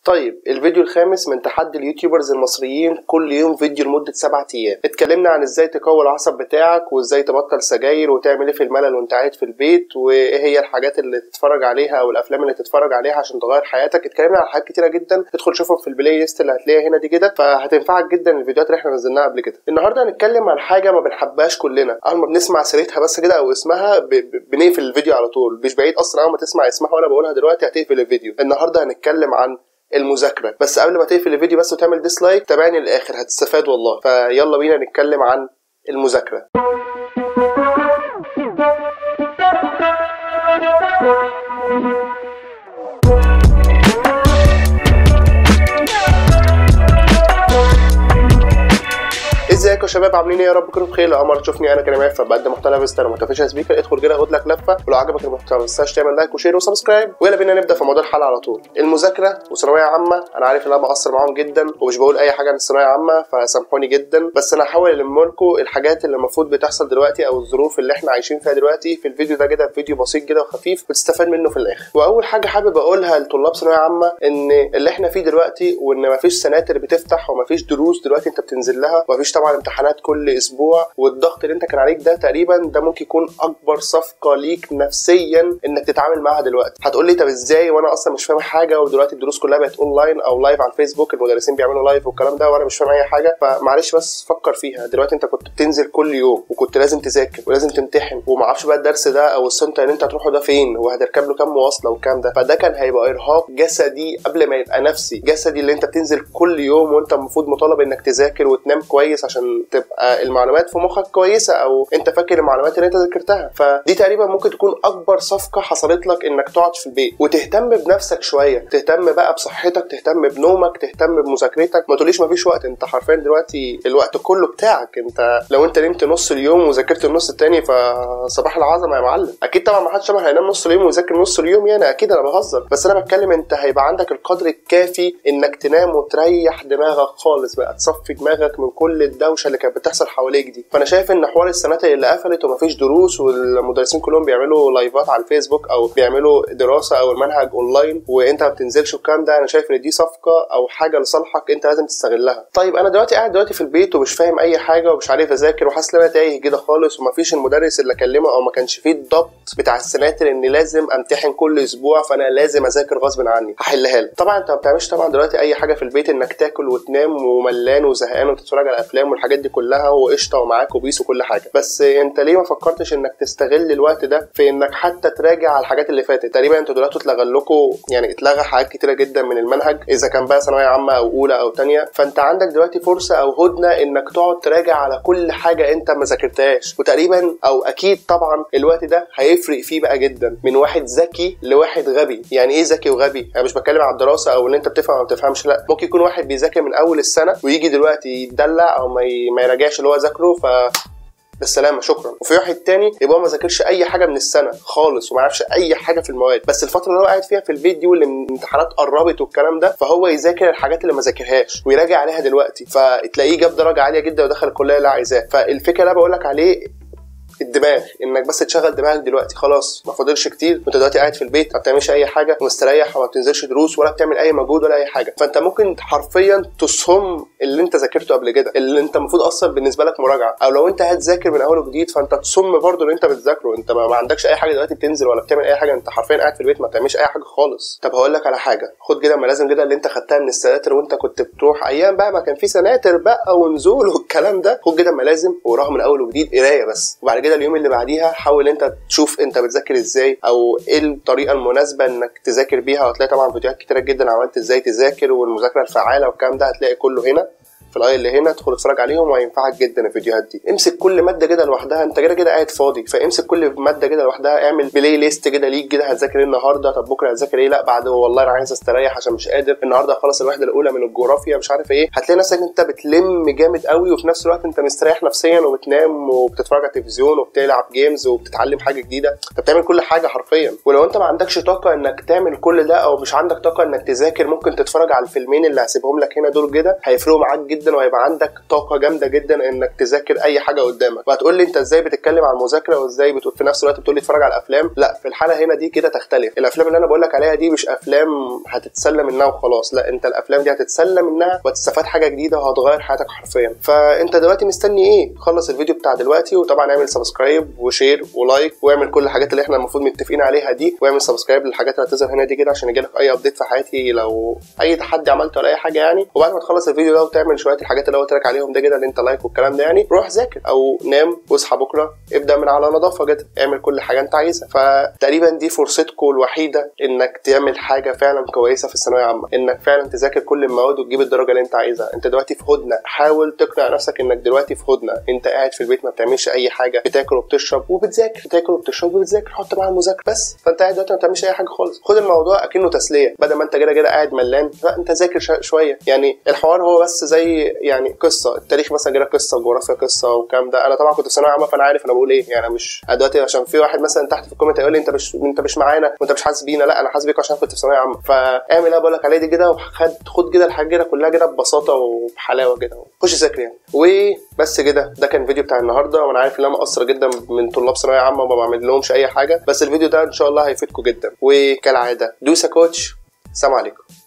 طيب الفيديو الخامس من تحدي اليوتيوبرز المصريين كل يوم فيديو لمدة سبعة أيام اتكلمنا عن ازاي تقوي العصب بتاعك وازاي تبطل سجاير وتعمل ايه في الملل وانت قاعد في البيت وايه هي الحاجات اللي تتفرج عليها او الافلام اللي تتفرج عليها عشان تغير حياتك اتكلمنا عن حاجات كتيرة جدا ادخل شوفهم في البلاي ليست اللي هتلاقيها هنا دي كده فهتنفعك جدا الفيديوهات اللي احنا نزلناها قبل كده النهارده هنتكلم عن حاجة ما بنحبهاش كلنا اول ما بنسمع سيرتها بس كده او اسمها ب... ب... بنقفل الفيديو على طول مش بعيد اصلا اول ما تسمع اسمها وانا بقولها دلوقتي هتقفل الفيديو النهارده هنتكلم عن المذاكره بس قبل ما تقفل الفيديو بس وتعمل ديسلايك تابعني للاخر هتستفاد والله فيلا بينا نتكلم عن المذاكره ازيكم يا شباب عاملين ايه يا رب تكونوا بخير لو اول مره تشوفني انا كريم عفه بقدم محتوى فيستر ما تنساش سبيكر ادخل كده خد لك لفه ولو عجبك المحتوى ما تنساش تعمل لايك وشير وسبسكرايب ويلا بينا نبدا في موضوع الحلقه على طول المذاكره وثانويه عامه انا عارف ان انا بقصر معاهم جدا ومش بقول اي حاجه عن الثانويه عامه فسامحوني جدا بس انا هحاول الم لكم الحاجات اللي المفروض بتحصل دلوقتي او الظروف اللي احنا عايشين فيها دلوقتي في الفيديو ده كده فيديو بسيط كده وخفيف وتستفاد منه في الاخر واول حاجه حابب اقولها لطلاب ثانويه عامه ان اللي احنا فيه دلوقتي وان مفيش سناتر بتفتح ومفيش دروس دلوقتي انت بتنزل لها ومفيش طبعا امتحانات كل اسبوع والضغط اللي انت كان عليك ده تقريبا ده ممكن يكون اكبر صفقه ليك نفسيا انك تتعامل معاها دلوقتي هتقول لي طب ازاي وانا اصلا مش فاهم حاجه ودلوقتي الدروس كلها بقت اونلاين او لايف على الفيسبوك المدرسين بيعملوا لايف والكلام ده وانا مش فاهم اي حاجه فمعلش بس فكر فيها دلوقتي انت كنت بتنزل كل يوم وكنت لازم تذاكر ولازم تمتحن وما اعرفش بقى الدرس ده او السنتر اللي انت هتروحه ده فين وهتركب له كام مواصله والكلام ده فده كان هيبقى ارهاق جسدي قبل ما يبقى نفسي جسدي اللي انت بتنزل كل يوم وانت المفروض مطالب انك تذاكر وتنام كويس عشان تبقى المعلومات في مخك كويسه او انت فاكر المعلومات اللي انت ذاكرتها فدي تقريبا ممكن تكون اكبر صفقه حصلت لك انك تقعد في البيت وتهتم بنفسك شويه تهتم بقى بصحتك تهتم بنومك تهتم بمذاكرتك ما تقوليش مفيش وقت انت حرفيا دلوقتي الوقت كله بتاعك انت لو انت نمت نص اليوم وذاكرت النص التاني فصباح العظمه يا معلم اكيد طبعا ما حدش طبعا هينام نص اليوم ويذاكر نص اليوم يعني اكيد انا بهزر بس انا بتكلم انت هيبقى عندك القدر الكافي انك تنام وتريح دماغك خالص بقى تصفي دماغك من كل الدوشه اللي كانت بتحصل حواليك دي فانا شايف ان حوار السناتر اللي قفلت ومفيش دروس والمدرسين كلهم بيعملوا لايفات على الفيسبوك او بيعملوا دراسه او المنهج اونلاين وانت ما بتنزلش والكلام ده انا شايف ان دي صفقه او حاجه لصالحك انت لازم تستغلها طيب انا دلوقتي قاعد دلوقتي في البيت ومش فاهم اي حاجه ومش عارف اذاكر وحاسس ان انا تايه كده خالص ومفيش المدرس اللي اكلمه او ما كانش فيه الضبط بتاع السناتر ان لازم امتحن كل اسبوع فانا لازم اذاكر غصب عني هحلها لك طبعا انت ما بتعملش طبعا دلوقتي اي حاجه في البيت انك تاكل وتنام وملان وزهقان وتتفرج على افلام والحاجات دي كلها وقشطه ومعاك وبيس وكل حاجه بس انت ليه ما فكرتش انك تستغل الوقت ده في انك حتى تراجع على الحاجات اللي فاتت تقريبا انتوا دلوقتي اتلغى لكم يعني اتلغى حاجات كتيره جدا من المنهج اذا كان بقى ثانويه عامه او اولى او تانية فانت عندك دلوقتي فرصه او هدنه انك تقعد تراجع على كل حاجه انت ما ذاكرتهاش وتقريبا او اكيد طبعا الوقت ده هيفرق فيه بقى جدا من واحد ذكي لواحد غبي يعني ايه ذكي وغبي انا مش بتكلم على الدراسه او ان انت بتفهم او ما بتفهمش لا ممكن يكون واحد بيذاكر من اول السنه ويجي دلوقتي يتدلع او ما, ي... ما يراجعش اللي هو ذاكره ف بالسلامه شكرا وفي واحد تاني يبقى ما ذاكرش اي حاجه من السنه خالص وما يعرفش اي حاجه في المواد بس الفتره اللي هو قاعد فيها في البيت دي واللي الامتحانات قربت والكلام ده فهو يذاكر الحاجات اللي ما ذاكرهاش ويراجع عليها دلوقتي فتلاقيه جاب درجه عاليه جدا ودخل الكليه اللي عايزاها فالفكره اللي انا بقول لك عليه الدماغ انك بس تشغل دماغك دلوقتي خلاص ما فاضلش كتير وانت دلوقتي قاعد في البيت ما بتعملش اي حاجه ومستريح وما بتنزلش دروس ولا بتعمل اي مجهود ولا اي حاجه فانت ممكن حرفيا تصم اللي انت ذاكرته قبل كده اللي انت المفروض اصلا بالنسبه لك مراجعه او لو انت هتذاكر من اول وجديد فانت تصم برضه اللي انت بتذاكره انت ما, ما عندكش اي حاجه دلوقتي بتنزل ولا بتعمل اي حاجه انت حرفيا قاعد في البيت ما بتعملش اي حاجه خالص طب هقول لك على حاجه خد كده ما لازم كده اللي انت خدتها من السناتر وانت كنت بتروح ايام بقى ما كان في سناتر بقى ونزول والكلام ده خد كده ما لازم وراها من اول وجديد قرايه بس وبعد كده اليوم اللي بعديها حاول انت تشوف انت بتذاكر ازاي او ايه الطريقه المناسبه انك تذاكر بيها وهتلاقي طبعا فيديوهات كتيره جدا عملت ازاي تذاكر والمذاكره الفعاله والكلام ده هتلاقي كله هنا في الاي اللي هنا ادخل اتفرج عليهم وهينفعك جدا الفيديوهات دي امسك كل ماده كده لوحدها انت كده كده قاعد فاضي فامسك كل ماده كده لوحدها اعمل بلاي ليست كده ليك كده هتذاكر ايه النهارده طب بكره هتذاكر ايه لا بعد والله انا عايز استريح عشان مش قادر النهارده اخلص الوحده الاولى من الجغرافيا مش عارف ايه هتلاقي نفسك انت بتلم جامد قوي وفي نفس الوقت انت مستريح نفسيا وبتنام وبتتفرج على التلفزيون وبتلعب جيمز وبتتعلم حاجه جديده انت بتعمل كل حاجه حرفيا ولو انت ما عندكش طاقه انك تعمل كل ده او مش عندك طاقه انك تذاكر ممكن تتفرج على الفيلمين اللي هسيبهم لك هنا دول كده هيفرقوا معاك جدا جدا وهيبقى عندك طاقه جامده جدا انك تذاكر اي حاجه قدامك وهتقول لي انت ازاي بتتكلم عن المذاكره وازاي بتقول في نفس الوقت بتقول لي اتفرج على الافلام لا في الحاله هنا دي كده تختلف الافلام اللي انا بقول لك عليها دي مش افلام هتتسلى منها وخلاص لا انت الافلام دي هتتسلى منها وهتستفاد حاجه جديده وهتغير حياتك حرفيا فانت دلوقتي مستني ايه خلص الفيديو بتاع دلوقتي وطبعا اعمل سبسكرايب وشير ولايك واعمل كل الحاجات اللي احنا المفروض متفقين عليها دي واعمل سبسكرايب للحاجات اللي هتظهر هنا دي كده عشان يجيلك اي ابديت في حياتي لو اي تحدي عملته ولا اي حاجه يعني وبعد ما تخلص الفيديو ده وتعمل شويه الحاجات اللي قلت لك عليهم ده كده اللي انت لايك والكلام ده يعني روح ذاكر او نام واصحى بكره ابدا من على نظافه كده اعمل كل حاجه انت عايزها فتقريبا دي فرصتكم الوحيده انك تعمل حاجه فعلا كويسه في الثانويه عامه انك فعلا تذاكر كل المواد وتجيب الدرجه اللي انت عايزها انت دلوقتي في هدنه حاول تقنع نفسك انك دلوقتي في هدنه انت قاعد في البيت ما بتعملش اي حاجه بتاكل وبتشرب وبتذاكر بتاكل وبتشرب وبتذاكر حط مع المذاكره بس فانت قاعد دلوقتي ما بتعملش اي حاجه خالص خد الموضوع اكنه تسليه بدل ما انت كده كده قاعد ملان لا انت ذاكر شا- شويه يعني الحوار هو بس زي يعني قصه التاريخ مثلا كده قصه الجغرافيا قصه والكلام ده انا طبعا كنت في ثانويه عامه فانا عارف انا بقول ايه يعني أنا مش أنا دلوقتي عشان في واحد مثلا تحت في الكومنت يقول لي انت مش انت مش معانا وانت مش حاسس بينا لا انا حاسس بيك عشان كنت في ثانويه عامه فاعمل اللي بقول لك عليه دي كده وخد خد كده الحاجه كده كلها كده ببساطه وبحلاوه كده خش ذاكر يعني وبس كده ده كان الفيديو بتاع النهارده وانا عارف ان انا مقصر جدا من طلاب ثانويه عامه وما بعمل لهمش اي حاجه بس الفيديو ده ان شاء الله هيفيدكم جدا وكالعاده دوسا كوتش سلام عليكم